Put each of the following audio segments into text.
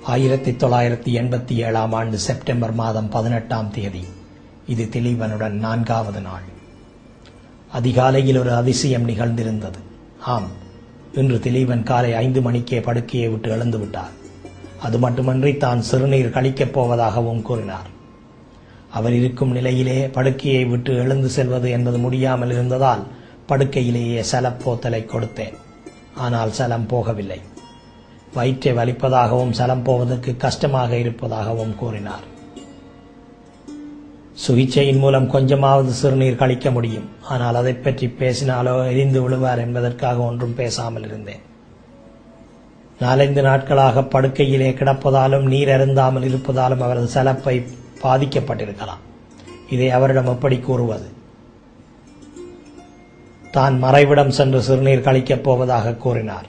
ஆயிரத்தி தொள்ளாயிரத்தி எண்பத்தி ஏழாம் ஆண்டு செப்டம்பர் மாதம் பதினெட்டாம் தேதி இது திலீபனுடன் நான்காவது நாள் அதிகாலையில் ஒரு அதிசயம் நிகழ்ந்திருந்தது ஆம் இன்று திலீபன் காலை ஐந்து மணிக்கே படுக்கையை விட்டு எழுந்து விட்டார் அது மட்டுமன்றி தான் சிறுநீர் கழிக்கப் போவதாகவும் கூறினார் அவர் இருக்கும் நிலையிலே படுக்கையை விட்டு எழுந்து செல்வது என்பது முடியாமல் இருந்ததால் படுக்கையிலேயே சலப்போத்தலை கொடுத்தேன் ஆனால் சலம் போகவில்லை வயிற்றை வலிப்பதாகவும் சலம் போவதற்கு கஷ்டமாக இருப்பதாகவும் கூறினார் சுகிச்சையின் மூலம் கொஞ்சமாவது சிறுநீர் கழிக்க முடியும் ஆனால் அதை பற்றி பேசினாலோ எரிந்து விழுவார் என்பதற்காக ஒன்றும் பேசாமல் இருந்தேன் நாலைந்து நாட்களாக படுக்கையிலே கிடப்பதாலும் நீர் அருந்தாமல் இருப்பதாலும் அவரது சலப்பை பாதிக்கப்பட்டிருக்கலாம் இதை அவரிடம் எப்படி கூறுவது தான் மறைவிடம் சென்று சிறுநீர் கழிக்கப் போவதாக கூறினார்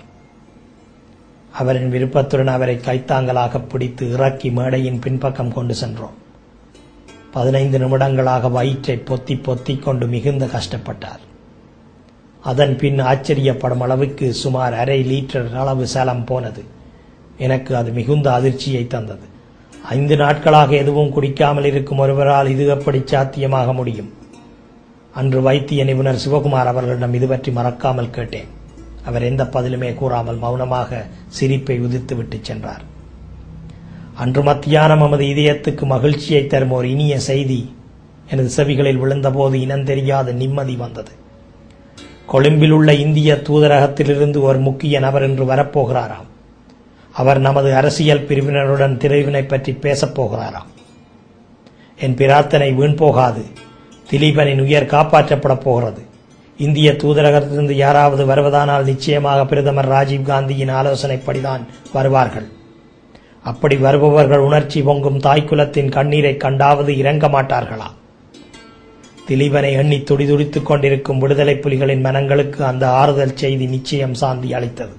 அவரின் விருப்பத்துடன் அவரை கைத்தாங்கலாக பிடித்து இறக்கி மேடையின் பின்பக்கம் கொண்டு சென்றோம் பதினைந்து நிமிடங்களாக வயிற்றை பொத்தி பொத்தி கொண்டு மிகுந்த கஷ்டப்பட்டார் அதன் பின் ஆச்சரியப்படும் அளவுக்கு சுமார் அரை லீட்டர் அளவு சலம் போனது எனக்கு அது மிகுந்த அதிர்ச்சியை தந்தது ஐந்து நாட்களாக எதுவும் குடிக்காமல் இருக்கும் ஒருவரால் இது எப்படி சாத்தியமாக முடியும் அன்று வைத்திய நிபுணர் சிவகுமார் அவர்களிடம் இது பற்றி மறக்காமல் கேட்டேன் அவர் எந்த பதிலுமே கூறாமல் மௌனமாக சிரிப்பை உதிர்த்துவிட்டு சென்றார் அன்று மத்தியானம் நமது இதயத்துக்கு மகிழ்ச்சியை தரும் ஒரு இனிய செய்தி எனது செவிகளில் விழுந்தபோது இனந்தெரியாத நிம்மதி வந்தது கொழும்பில் உள்ள இந்திய தூதரகத்திலிருந்து ஒரு முக்கிய நபர் என்று வரப்போகிறாராம் அவர் நமது அரசியல் பிரிவினருடன் திரைவினை பற்றி பேசப் போகிறாராம் என் பிரார்த்தனை வீண் போகாது திலீபனின் உயர் காப்பாற்றப்பட போகிறது இந்திய தூதரகத்திலிருந்து யாராவது வருவதானால் நிச்சயமாக பிரதமர் ராஜீவ் காந்தியின் ஆலோசனைப்படிதான் வருவார்கள் அப்படி வருபவர்கள் உணர்ச்சி பொங்கும் தாய்க்குலத்தின் கண்ணீரை கண்டாவது இறங்க மாட்டார்களா திலீபனை எண்ணி துடிதுடித்துக் கொண்டிருக்கும் விடுதலை புலிகளின் மனங்களுக்கு அந்த ஆறுதல் செய்தி நிச்சயம் சாந்தி அளித்தது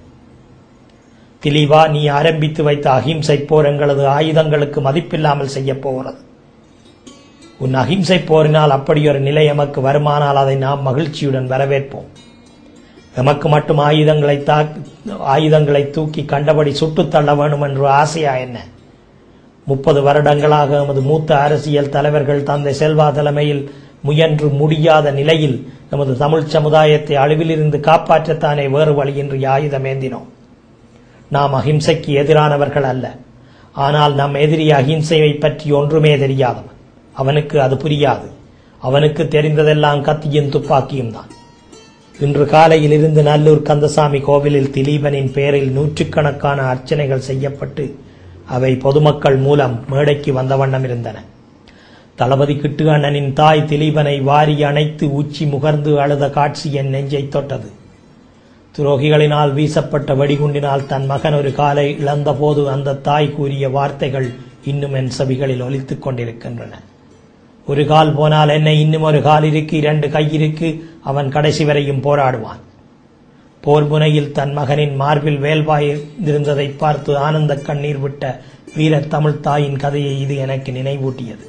திலீபா நீ ஆரம்பித்து வைத்த அகிம்சை போர் எங்களது ஆயுதங்களுக்கு மதிப்பில்லாமல் செய்யப் போகிறது உன் அகிம்சை போரினால் அப்படியொரு நிலை எமக்கு வருமானால் அதை நாம் மகிழ்ச்சியுடன் வரவேற்போம் எமக்கு மட்டும் ஆயுதங்களை ஆயுதங்களை தூக்கி கண்டபடி சுட்டுத் தள்ள வேண்டும் என்று ஆசையா என்ன முப்பது வருடங்களாக எமது மூத்த அரசியல் தலைவர்கள் தந்தை செல்வா தலைமையில் முயன்று முடியாத நிலையில் நமது தமிழ் சமுதாயத்தை அழிவிலிருந்து காப்பாற்றத்தானே வேறு வழியின்றி ஆயுதம் ஏந்தினோம் நாம் அகிம்சைக்கு எதிரானவர்கள் அல்ல ஆனால் நம் எதிரி அகிம்சையை பற்றி ஒன்றுமே தெரியாதவன் அவனுக்கு அது புரியாது அவனுக்கு தெரிந்ததெல்லாம் கத்தியும் துப்பாக்கியும் தான் இன்று காலையில் இருந்து நல்லூர் கந்தசாமி கோவிலில் திலீபனின் பெயரில் நூற்றுக்கணக்கான அர்ச்சனைகள் செய்யப்பட்டு அவை பொதுமக்கள் மூலம் மேடைக்கு வந்த வண்ணம் இருந்தன தளபதி கிட்டு அண்ணனின் தாய் திலீபனை வாரி அணைத்து உச்சி முகர்ந்து அழுத காட்சி என் நெஞ்சை தொட்டது துரோகிகளினால் வீசப்பட்ட வெடிகுண்டினால் தன் மகன் ஒரு காலை இழந்தபோது அந்த தாய் கூறிய வார்த்தைகள் இன்னும் என் செவிகளில் ஒலித்துக் கொண்டிருக்கின்றன ஒரு கால் போனால் என்ன இன்னும் ஒரு கால் இருக்கு இரண்டு கை இருக்கு அவன் கடைசி வரையும் போராடுவான் போர் முனையில் தன் மகனின் மார்பில் வேல்வாயிருந்ததை பார்த்து ஆனந்த கண்ணீர் விட்ட வீர தமிழ் தாயின் கதையை இது எனக்கு நினைவூட்டியது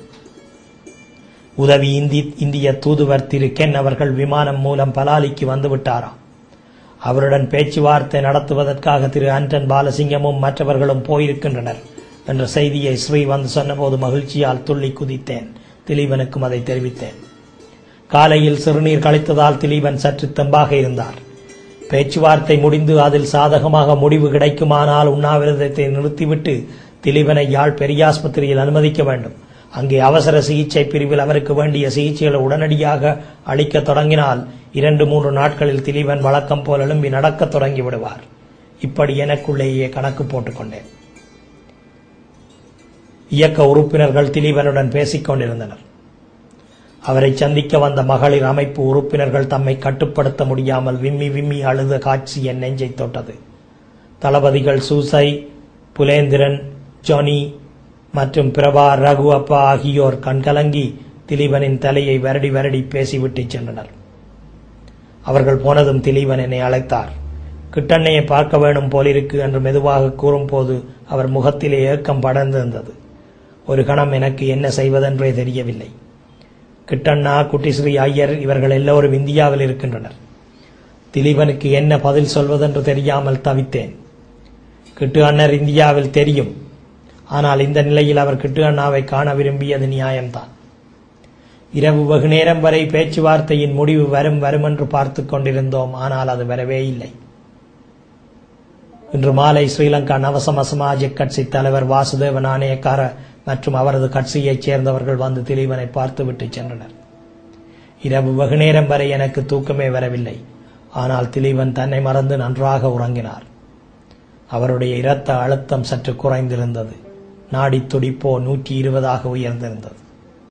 உதவி இந்தி இந்திய தூதுவர் திரு கென் அவர்கள் விமானம் மூலம் பலாலிக்கு வந்துவிட்டாராம் அவருடன் பேச்சுவார்த்தை நடத்துவதற்காக திரு ஆண்டன் பாலசிங்கமும் மற்றவர்களும் போயிருக்கின்றனர் என்ற செய்தியை ஸ்ரீ வந்து சொன்னபோது மகிழ்ச்சியால் துள்ளி குதித்தேன் திலீபனுக்கும் அதை தெரிவித்தேன் காலையில் சிறுநீர் கழித்ததால் திலீபன் சற்று தெம்பாக இருந்தார் பேச்சுவார்த்தை முடிந்து அதில் சாதகமாக முடிவு கிடைக்குமானால் உண்ணாவிரதத்தை நிறுத்திவிட்டு திலீபனை யாழ் பெரியாஸ்பத்திரியில் அனுமதிக்க வேண்டும் அங்கே அவசர சிகிச்சை பிரிவில் அவருக்கு வேண்டிய சிகிச்சைகளை உடனடியாக அளிக்க தொடங்கினால் இரண்டு மூன்று நாட்களில் திலீபன் வழக்கம் போல் எழும்பி நடக்கத் தொடங்கி விடுவார் இப்படி எனக்குள்ளேயே கணக்கு போட்டுக்கொண்டேன் இயக்க உறுப்பினர்கள் திலீபனுடன் பேசிக் கொண்டிருந்தனர் அவரை சந்திக்க வந்த மகளிர் அமைப்பு உறுப்பினர்கள் தம்மை கட்டுப்படுத்த முடியாமல் விம்மி விம்மி அழுத காட்சி என் நெஞ்சை தொட்டது தளபதிகள் சூசை புலேந்திரன் ஜொனி மற்றும் பிரபா ரகு அப்பா ஆகியோர் கண்கலங்கி திலீபனின் தலையை வருடி வருடி பேசிவிட்டு சென்றனர் அவர்கள் போனதும் திலீபன் என்னை அழைத்தார் கிட்டண்ணையை பார்க்க வேணும் போலிருக்கு என்று மெதுவாக கூறும்போது அவர் முகத்திலே ஏக்கம் படர்ந்திருந்தது ஒரு கணம் எனக்கு என்ன செய்வதென்றே தெரியவில்லை கிட்டண்ணா குட்டிஸ்ரீ ஐயர் இவர்கள் எல்லோரும் இந்தியாவில் இருக்கின்றனர் திலீபனுக்கு என்ன பதில் சொல்வதென்று தெரியாமல் தவித்தேன் கிட்டு அண்ணர் இந்தியாவில் தெரியும் ஆனால் இந்த நிலையில் அவர் கிட்டு அண்ணாவை காண விரும்பியது நியாயம்தான் இரவு வெகு நேரம் வரை பேச்சுவார்த்தையின் முடிவு வரும் வரும் என்று பார்த்துக் கொண்டிருந்தோம் ஆனால் அது வரவே இல்லை இன்று மாலை ஸ்ரீலங்கா நவசம சமாஜ கட்சி தலைவர் வாசுதேவ நாணயக்கார மற்றும் அவரது கட்சியைச் சேர்ந்தவர்கள் வந்து திலீபனை பார்த்துவிட்டு சென்றனர் இரவு வெகு நேரம் வரை எனக்கு தூக்கமே வரவில்லை ஆனால் திலீபன் தன்னை மறந்து நன்றாக உறங்கினார் அவருடைய இரத்த அழுத்தம் சற்று குறைந்திருந்தது நாடி துடிப்போ நூற்றி இருபதாக உயர்ந்திருந்தது